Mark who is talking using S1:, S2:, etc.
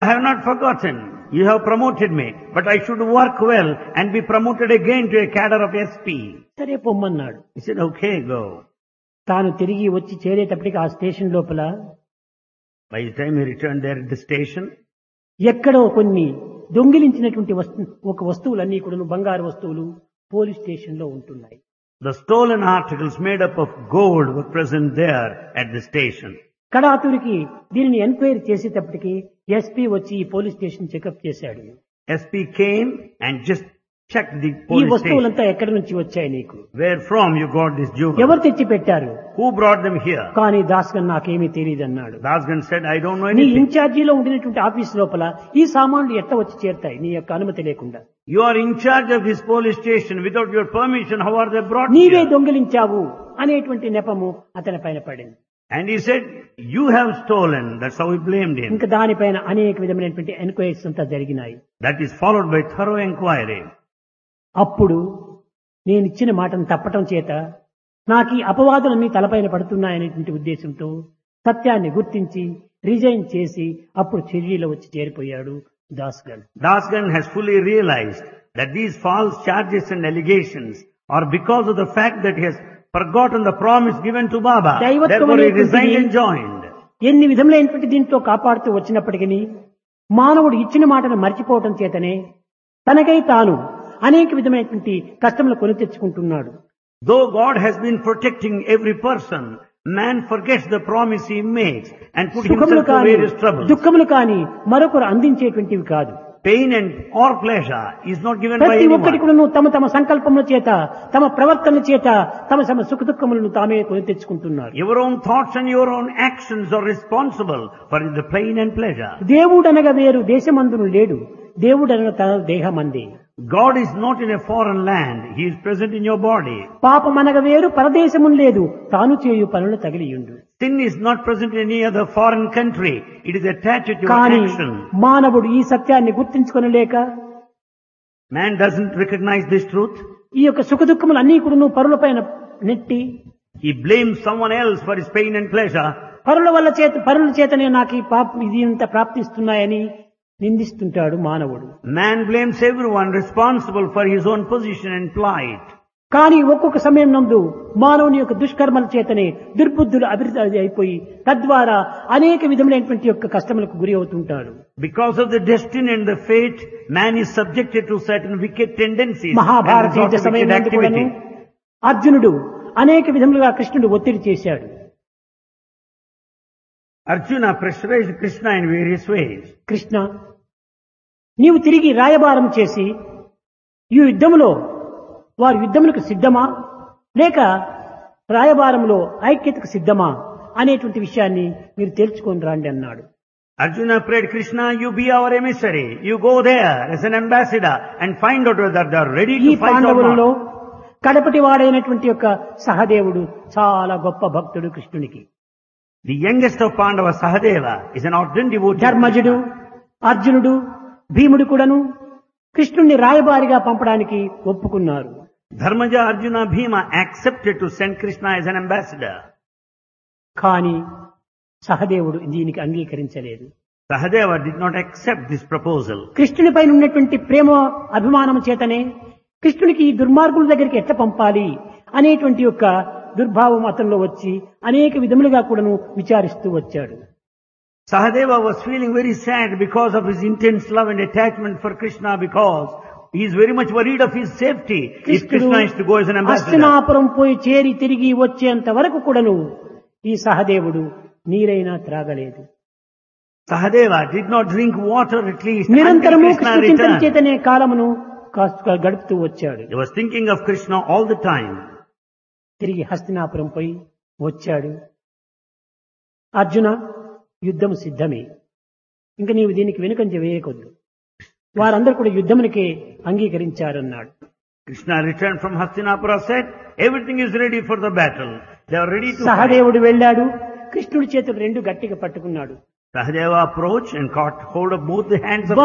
S1: I have not forgotten. You have promoted me, but I should work well and be promoted again to a cadre of SP.
S2: సరే పొమ్మన్నాడు
S1: He said, okay, go.
S2: తాను తిరిగి వచ్చి చేరేటప్పటికి ఆ station లోపల
S1: By the time he returned there at the station,
S2: ఎక్కడో కొన్ని దొంగిలించినటువంటి వస్తు ఒక వస్తువులన్నీ కూడా బంగారు వస్తువులు పోలీస్ స్టేషన్ లో ఉంటున్నాయి
S1: the stolen articles made up of gold were present there at the station.
S2: కడాతురికి దీనిని ఎంక్వైరీ చేసేటప్పటికి ఎస్పీ వచ్చి ఈ పోలీస్ స్టేషన్ చెకప్ చేశాడు
S1: SP came and just checked the
S2: ఈ
S1: police station.
S2: వస్తువులంతా ఎక్కడి నుంచి వచ్చాయి నీకు
S1: Where from you got this jewel?
S2: ఎవరు తెచ్చి పెట్టారు
S1: Who brought them here?
S2: కానీ దాస్గన్ నాకేమీ తెలియదు అన్నాడు
S1: Dasgan said, I don't know
S2: నీ
S1: anything.
S2: ఇన్ఛార్జీలో ఉండినటువంటి ఆఫీస్ లోపల ఈ సామాన్లు ఎట్ట వచ్చి చేరుతాయి నీ యొక్క అనుమతి లేకుండా
S1: You are in charge of this police station. Without your permission, how are they brought
S2: నీవే
S1: here?
S2: దొంగిలించావు అనేటువంటి నెపము అతని పైన పడింది
S1: And he said, you have stolen. That's how he blamed him.
S2: ఇంకా దానిపైన అనేక విధమైనటువంటి ఎంక్వైరీస్ అంతా జరిగినాయి
S1: That is followed by thorough inquiry.
S2: అప్పుడు నేను ఇచ్చిన మాటను తప్పటం చేత నాకు ఈ అపవాదులన్నీ తలపైన పడుతున్నాయనేటువంటి ఉద్దేశంతో సత్యాన్ని గుర్తించి రిజైన్ చేసి అప్పుడు చెర్రీలో వచ్చి చేరిపోయాడు దాస్గల్
S1: Dasgan has fully realized that these false charges and allegations are because of the fact that he has forgotten the promise given to Baba.
S2: దైవత్వం
S1: Therefore he
S2: అనేటువంటిది
S1: resigned and joined.
S2: ఎన్ని విధములైనటువంటి దీంట్లో కాపాడుతూ వచ్చినప్పటికీ మానవుడు ఇచ్చిన మాటను మర్చిపోవటం చేతనే తనకై తాను అనేక విధమైనటువంటి కష్టములు కొని తెచ్చుకుంటున్నాడు
S1: Though God has been protecting every person, man forgets the promise he makes and put
S2: సుఖములు
S1: himself to
S2: కాని
S1: various troubles.
S2: దుఃఖములు కాని మరొకరు అందించేటువంటివి కాదు
S1: Pain and or pleasure is not given by
S2: ప్రతి ఒక్కటి
S1: anyone.
S2: కూడా తమ తమ సంకల్పముల చేత తమ ప్రవర్తన చేత తమ తమ సుఖ దుఃఖములను తామే కొని తెచ్చుకుంటున్నారు
S1: Your own thoughts and your own actions are responsible for the pain and pleasure.
S2: దేవుడనగా వేరు దేశమందును లేడు దేవుడనగా తన దేహమందే
S1: God is not in a foreign land. He is present in your body.
S2: పాపమనగ వేరు పరదేశమును లేదు తాను చేయు పనులు తగిలియుండు
S1: Sin is not present in any other foreign country. It is attached to your
S2: కానీ
S1: action.
S2: మానవుడు ఈ సత్యాన్ని గుర్తించుకొనలేక
S1: Man doesn't recognize this truth.
S2: ఈ యొక్క సుఖ దుఃఖములు అన్ని కూడా పరుల పైన నెట్టి
S1: He blames someone else for his pain and pleasure.
S2: పరుల వల్ల చేత పరుల చేతనే నాకు ఈ పాప ఇది ఇంత ప్రాప్తిస్తున్నాయని నిందిస్తుంటాడు మానవుడు
S1: Man blames everyone responsible for his own position and plight.
S2: కానీ ఒక్కొక్క సమయం నందు మానవుని యొక్క దుష్కర్మల చేతనే దుర్బుద్ధులు అభివృద్ధి అయిపోయి తద్వారా అనేక విధములైనటువంటి యొక్క కష్టములకు గురి అవుతుంటాడు
S1: Because of the destiny and the fate, man is subjected to certain wicked tendencies and
S2: Mahabharata
S1: resort
S2: యుద్ధ
S1: to
S2: సమయం
S1: wicked
S2: నందు కూడాను
S1: activity.
S2: అర్జునుడు అనేక విధములుగా కృష్ణుడు ఒత్తిడి చేశాడు
S1: Arjuna pressurized Krishna in various ways.
S2: Krishna నీవు తిరిగి రాయబారం చేసి ఈ యుద్ధములో వారి యుద్ధములకు సిద్ధమా లేక రాయబారంలో ఐక్యతకు సిద్ధమా అనేటువంటి విషయాన్ని మీరు తేల్చుకొని రండి అన్నాడు
S1: Arjuna prayed, Krishna, you be our emissary. You go there as an ambassador and find out whether they are ready
S2: ఈ
S1: to fight or
S2: పాండవులలో
S1: not.
S2: కడపటి వాడైనటువంటి యొక్క సహదేవుడు చాలా గొప్ప భక్తుడు కృష్ణునికి
S1: The youngest of Pandava, Sahadeva, is an ardent devotee. of
S2: ధర్మజుడు
S1: Krishna.
S2: అర్జునుడు భీముడు కూడాను కృష్ణుణ్ణి రాయబారిగా పంపడానికి ఒప్పుకున్నారు
S1: Dharmaja, Arjuna, Bhima accepted to send Krishna as an ambassador.
S2: కానీ సహదేవుడు దీనికి అంగీకరించలేదు
S1: Sahadeva did not accept this proposal.
S2: కృష్ణునిపై ఉన్నటువంటి ప్రేమ అభిమానం చేతనే కృష్ణునికి ఈ దుర్మార్గుల దగ్గరికి ఎట్లా పంపాలి అనేటువంటి యొక్క దుర్భావం అతనిలో వచ్చి అనేక విధములుగా కూడాను విచారిస్తూ వచ్చాడు
S1: Sahadeva was feeling very sad because of his intense love and attachment for Krishna because he is very much worried of his safety if
S2: కృష్ణుడు
S1: Krishna is to go as an ambassador.
S2: Hastinapuram పోయి చేరి తిరిగి వచ్చేంత వరకు కూడాను ఈ సహదేవుడు నీరైనా త్రాగలేదు
S1: Sahadeva did not drink water at least until
S2: నిరంతరము
S1: Krishna
S2: కృష్ణ చింతన
S1: returned.
S2: చేతనే కాలమును కాస్త గడుపుతూ వచ్చాడు
S1: He was thinking of Krishna all the time.
S2: తిరిగి హస్తినాపురం పోయి వచ్చాడు అర్జున యుద్ధం సిద్ధమే ఇంకా నీవు దీనికి వెనుకంజ వేయకొద్దు వారందరూ కూడా యుద్ధమునికే అంగీకరించారన్నాడు
S1: Krishna returned from Hastinapura said, everything is ready for the battle. They are ready to fight.
S2: సహదేవుడు వెళ్ళాడు కృష్ణుడి చేతులు రెండు గట్టిగా పట్టుకున్నాడు
S1: Sahadeva approached and caught hold of both the hands of